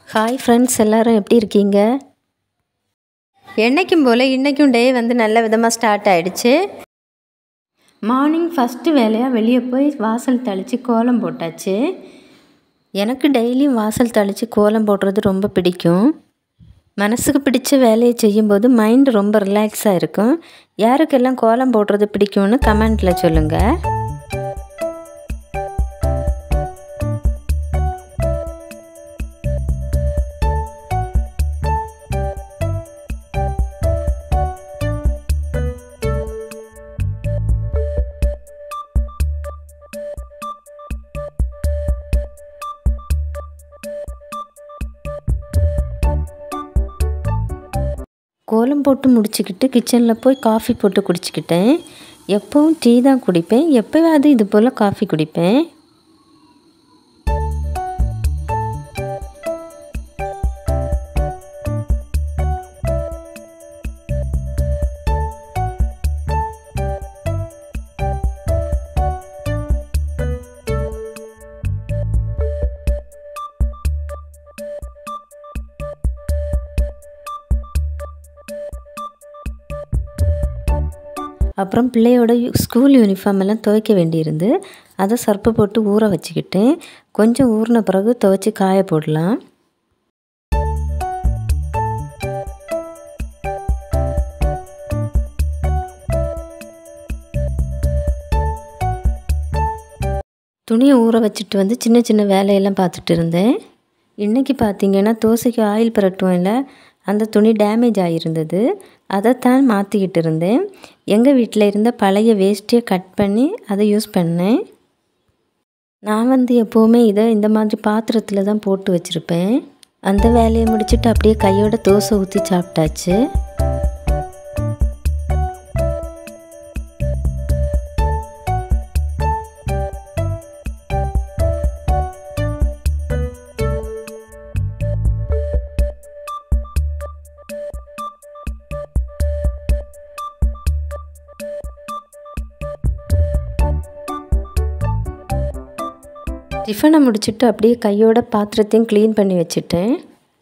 hi friends எல்லாரும் எப்படி இருக்கீங்க என்னைக்கும் போல் இன்றைக்கும் டே வந்து நல்ல விதமாக ஸ்டார்ட் ஆகிடுச்சு மார்னிங் ஃபஸ்ட்டு வேலையாக வெளியே போய் வாசல் தெளித்து கோலம் போட்டாச்சு எனக்கு டெய்லியும் வாசல் தெளித்து கோலம் போடுறது ரொம்ப பிடிக்கும் மனசுக்கு பிடிச்ச வேலையை செய்யும்போது மைண்டு ரொம்ப ரிலாக்ஸாக இருக்கும் யாருக்கெல்லாம் கோலம் போடுறது பிடிக்கும்னு கமெண்ட்டில் சொல்லுங்கள் கோலம் போட்டு முடிச்சுக்கிட்டு கிச்சனில் போய் காஃபி போட்டு குடிச்சிக்கிட்டேன் எப்போவும் டீ தான் குடிப்பேன் எப்போயாவது இது போல் காஃபி குடிப்பேன் அப்புறம் பிள்ளையோட ஸ்கூல் யூனிஃபார்ம் எல்லாம் துவைக்க வேண்டியிருந்து அதை சர்ப்பு போட்டு ஊற வச்சுக்கிட்டேன் கொஞ்சம் ஊறின பிறகு துவைச்சி காய போடலாம் துணியை ஊற வச்சுட்டு வந்து சின்ன சின்ன வேலையெல்லாம் பார்த்துட்டு இருந்தேன் இன்றைக்கி பார்த்தீங்கன்னா தோசைக்கு ஆயில் பரட்டும் இல்லை அந்த துணி டேமேஜ் ஆகியிருந்தது அதைத்தான் மாற்றிக்கிட்டு இருந்தேன் எங்கள் வீட்டில் இருந்த பழைய வேஸ்ட்டியை கட் பண்ணி அதை யூஸ் பண்ணேன் நான் வந்து எப்போவுமே இதை இந்த மாதிரி பாத்திரத்தில் தான் போட்டு வச்சுருப்பேன் அந்த வேலையை முடிச்சுட்டு அப்படியே கையோட தோசை ஊற்றி சாப்பிட்டாச்சு டிஃபனை முடிச்சுட்டு அப்படியே கையோட பாத்திரத்தையும் க்ளீன் பண்ணி வச்சுட்டேன்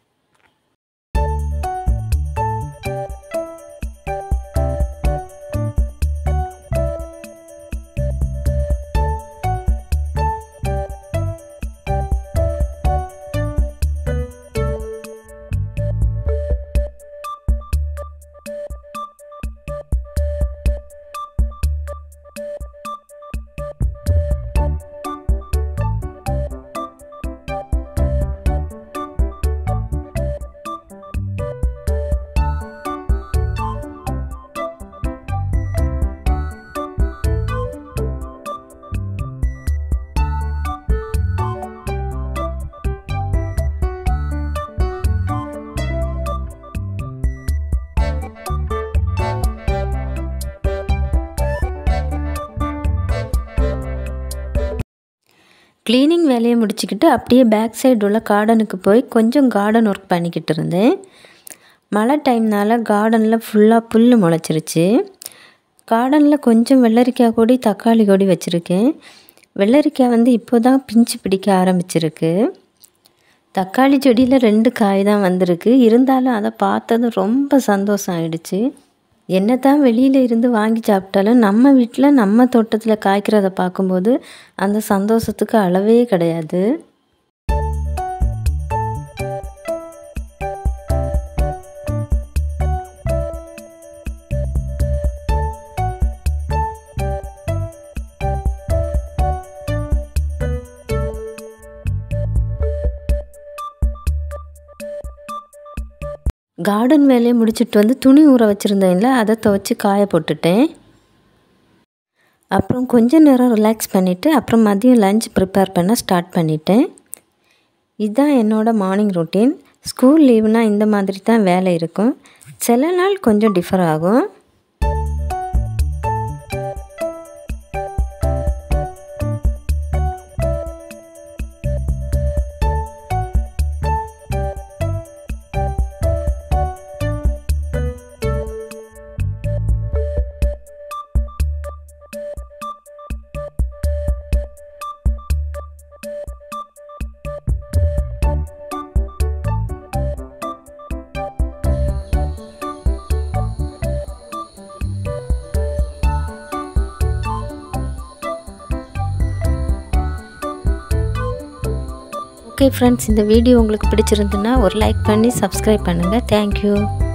க்ளீனிங் வேலையை முடிச்சுக்கிட்டு அப்படியே பேக் சைடு உள்ள கார்டனுக்கு போய் கொஞ்சம் கார்டன் ஒர்க் பண்ணிக்கிட்டு இருந்தேன் மழை டைம்னால் கார்டனில் ஃபுல்லாக புல் முளைச்சிருச்சு கார்டனில் கொஞ்சம் வெள்ளரிக்காய் கொடி தக்காளி கொடி வச்சுருக்கேன் வெள்ளரிக்காய் வந்து இப்போ தான் பிஞ்சு பிடிக்க ஆரம்பிச்சிருக்கு தக்காளி செடியில் ரெண்டு காய் தான் வந்திருக்கு இருந்தாலும் அதை பார்த்ததும் ரொம்ப சந்தோஷம் ஆயிடுச்சு என்ன தான் வெளியில் இருந்து வாங்கி சாப்பிட்டாலும் நம்ம வீட்டில் நம்ம தோட்டத்தில் காய்க்கிறத பார்க்கும்போது அந்த சந்தோஷத்துக்கு அளவே கிடையாது கார்டன் வேலையை முடிச்சுட்டு வந்து துணி ஊற வச்சுருந்தேன்ல அதை துவைச்சி காய போட்டுட்டேன் அப்புறம் கொஞ்ச நேரம் ரிலாக்ஸ் பண்ணிவிட்டு அப்புறம் மதியம் லஞ்ச் ப்ரிப்பேர் பண்ண ஸ்டார்ட் பண்ணிட்டேன் இதுதான் என்னோடய மார்னிங் ரொட்டீன் ஸ்கூல் லீவுனால் இந்த மாதிரி தான் வேலை இருக்கும் சில நாள் கொஞ்சம் டிஃபர் ஆகும் ஓகே ஃப்ரெண்ட்ஸ் இந்த வீடியோ உங்களுக்கு பிடிச்சிருந்துன்னா ஒரு லைக் பண்ணி சப்ஸ்கிரைப் பண்ணுங்கள் தேங்க்யூ